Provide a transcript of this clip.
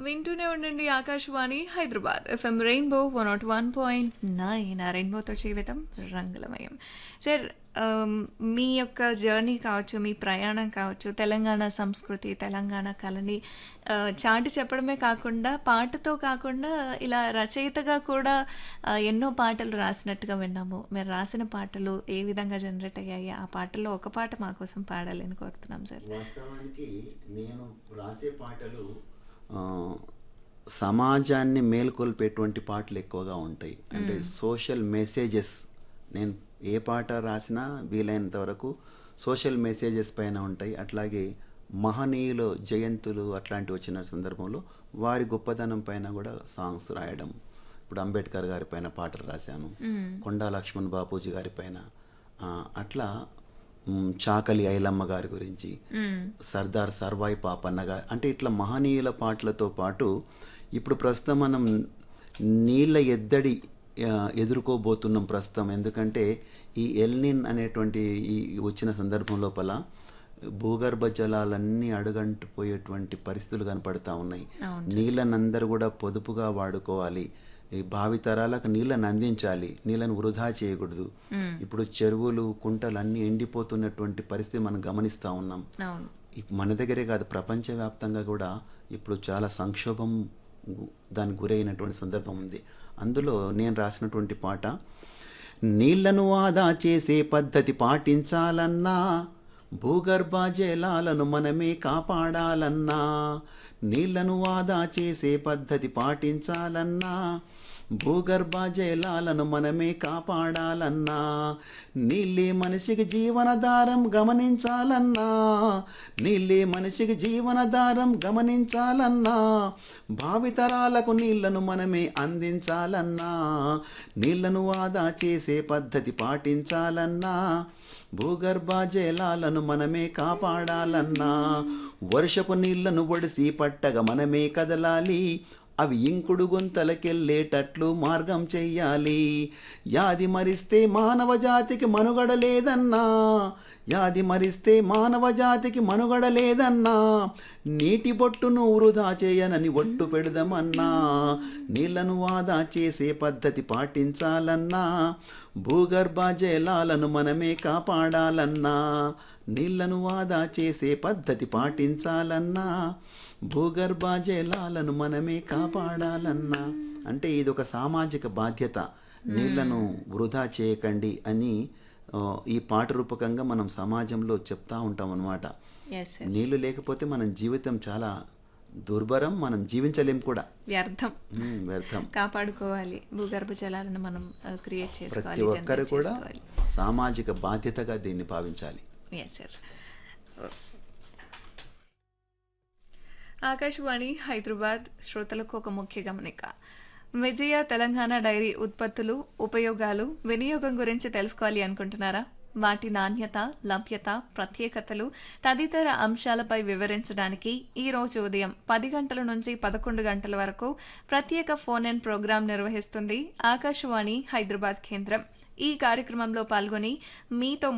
వింటూనే ఉండండి Akashvani Hyderabad FM rainbow one nought one point nine ఆ రెయిన్బోతో జీవితం రంగులమయం సార్ ఆమ్, మీ యొక్క జర్నీ కావచ్చు మీ ప్రయాణం కావచ్చు తెలంగాణ సంస్కృతి తెలంగాణ కళని ఆ, చాటి చెప్పడమే కాకుండా పాటతో కాకుండా ఇలా రచయితగా కూడా ఆ, ఎన్నో పాటలు రాసినట్టుగా విన్నాము మీరు రాసిన పాటలు ఏ విధంగా జనరేట్ అయ్యాయి ఆ పాటల్లో ఒక పాట మా కోసం పాడాలని కోరుతున్నాం సార్ వాస్తవానికి నేను రాసే పాటలు ఆ, సమాజాన్ని మేల్కొల్పేటువంటి పాటలు ఎక్కువగా ఉంటాయి అంటే సోషల్ మెసేజెస్ నేను ఏ పాట రాసినా వీలైనంత వరకు సోషల్ మెసేజెస్ పైన ఉంటాయి అట్లాగే మహనీయులు జయంతులు అట్లాంటివి వచ్చిన సందర్భంలో వారి గొప్పదనం పైన కూడా సాంగ్స్ రాయడం ఇప్పుడు అంబేద్కర్ గారి పైన పాటలు రాశాను కొండా లక్ష్మణ్ బాపూజీ గారి పైన ఆ, అట్లా మ్, చాకలి ఐలమ్మ గారి గురించి సర్దార్ సర్వాయి పాపన్న గారు అంటే ఇట్లా మహనీయుల పాటలతో పాటు ఇప్పుడు ప్రస్తుతం మనం నీళ్ళ ఎద్దడి ఆ, ఎదుర్కోబోతున్నాం ప్రస్తుతం ఎందుకంటే ఈ ఎల్నిన్ అనేటువంటి ఈ వచ్చిన సందర్భం లోపల భూగర్భ జలాలన్నీ అడుగంటిపోయేటువంటి పరిస్థితులు కనపడతా ఉన్నాయి నీళ్ళనందరూ కూడా పొదుపుగా వాడుకోవాలి ఈ భావితరాలకు నీళ్ళని అందించాలి నీళ్ళని వృధా చేయకూడదు ఇప్పుడు చెరువులు కుంటలు అన్నీ ఎండిపోతున్నటువంటి పరిస్థితి మనం గమనిస్తూ ఉన్నాం అవును ఇక మన దగ్గరే కాదు ప్రపంచవ్యాప్తంగా కూడా ఇప్పుడు చాలా సంక్షోభం గు- దానికి గురైనటువంటి సందర్భం ఉంది అందులో నేను రాసినటువంటి పాట నీళ్లను ఆదా చేసే పద్ధతి పాటించాలన్నా భూగర్భ జలాలను మనమే కాపాడాలన్నా నీళ్లను ఆదా చేసే పద్ధతి పాటించాలన్నా భూగర్భ జలాలను మనమే కాపాడాలన్నా నీళ్ళే మనిషికి జీవనధారం గమనించాలన్నా నీళ్ళే మనిషికి జీవనధారం గమనించాలన్నా భావితరాలకు నీళ్లను మనమే అందించాలన్నా నీళ్లను ఆదా చేసే పద్ధతి పాటించాలన్నా భూగర్భ జలాలను మనమే కాపాడాలన్నా వర్షపు నీళ్లను ఒడిసి పట్టగా మనమే కదలాలి అవి ఇంకుడు గొంతలకెళ్ళేటట్లు మార్గం చెయ్యాలి యాది మరిస్తే మానవ జాతికి మనుగడ లేదన్నా యాది మరిస్తే మానవ జాతికి మనుగడ లేదన్నా నీటి బొట్టును వృధా చేయనని ఒట్టు పెడదామన్నా నీళ్లను ఆదా చేసే పద్ధతి పాటించాలన్నా భూగర్భ జలాలను మనమే కాపాడాలన్నా నీళ్లను ఆదా చేసే పద్ధతి పాటించాలన్నా భూగర్భ జలాలను మనమే కాపాడాలన్నా అంటే ఇది ఒక సామాజిక బాధ్యత నీళ్లను వృధా చేయకండి అని ఆ, ఈ పాట రూపకంగా మనం సమాజంలో చెప్తా ఉంటాం అన్నమాట ఎస్ నీళ్లు లేకపోతే మన జీవితం చాలా దుర్భరం మనం జీవించలేం కూడా వ్యర్థం ఉమ్, వ్యర్థం కాపాడుకోవాలి భూగర్భ జలాలను మనం క్రియేట్ ప్రతి చేసుకోవాలి ఒక్కరు కూడా సామాజిక బాధ్యతగా దీన్ని భావించాలి ఎస్ సార్ ఆకాశవాణి హైదరాబాద్ శ్రోతలకు ఒక ముఖ్య గమనిక విజయ తెలంగాణ డైరీ ఉత్పత్తులు ఉపయోగాలు వినియోగం గురించి తెలుసుకోవాలి అనుకుంటున్నారా వాటి నాణ్యత లభ్యత ప్రత్యేకతలు తదితర అంశాలపై వివరించడానికి ఈ రోజు ఉదయం పది గంటల నుంచి పదకొండు గంటల వరకు ప్రత్యేక ఫోన్ ఇన్ ప్రోగ్రాం నిర్వహిస్తుంది ఆకాశవాణి హైదరాబాద్ కేంద్రం ఈ కార్యక్రమంలో పాల్గొని మీతో